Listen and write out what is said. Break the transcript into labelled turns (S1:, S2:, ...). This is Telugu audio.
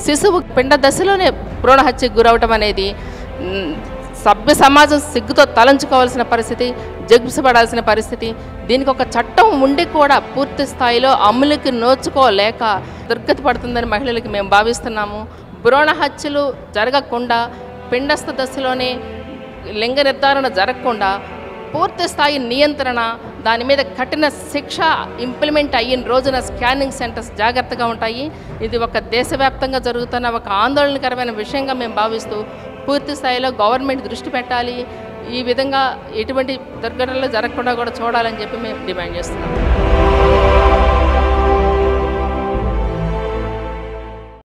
S1: శిశువు పిండ దశలోనే భ్రూణ హత్యకు గురవటం అనేది మ్, సభ్య సమాజం సిగ్గుతో తలంచుకోవాల్సిన పరిస్థితి జగ్గుసపడాల్సిన పరిస్థితి దీనికి ఒక చట్టం ఉండి కూడా పూర్తి స్థాయిలో అమలుకి నోచుకోలేక దుర్గతి పడుతుందని మహిళలకి మేము భావిస్తున్నాము భ్రూణ హత్యలు జరగకుండా పిండస్థ దశలోనే లింగ నిర్ధారణ జరగకుండా పూర్తి స్థాయి నియంత్రణ దాని మీద కఠిన శిక్ష ఇంప్లిమెంట్ అయిన రోజున స్కానింగ్ సెంటర్స్ జాగ్రత్తగా ఉంటాయి ఇది ఒక దేశవ్యాప్తంగా జరుగుతున్న ఒక ఆందోళనకరమైన విషయంగా మేము భావిస్తూ పూర్తి స్థాయిలో గవర్నమెంట్ దృష్టి పెట్టాలి ఈ విధంగా ఎటువంటి దుర్ఘటనలు జరగకుండా కూడా చూడాలని చెప్పి మేము డిమాండ్ చేస్తున్నాం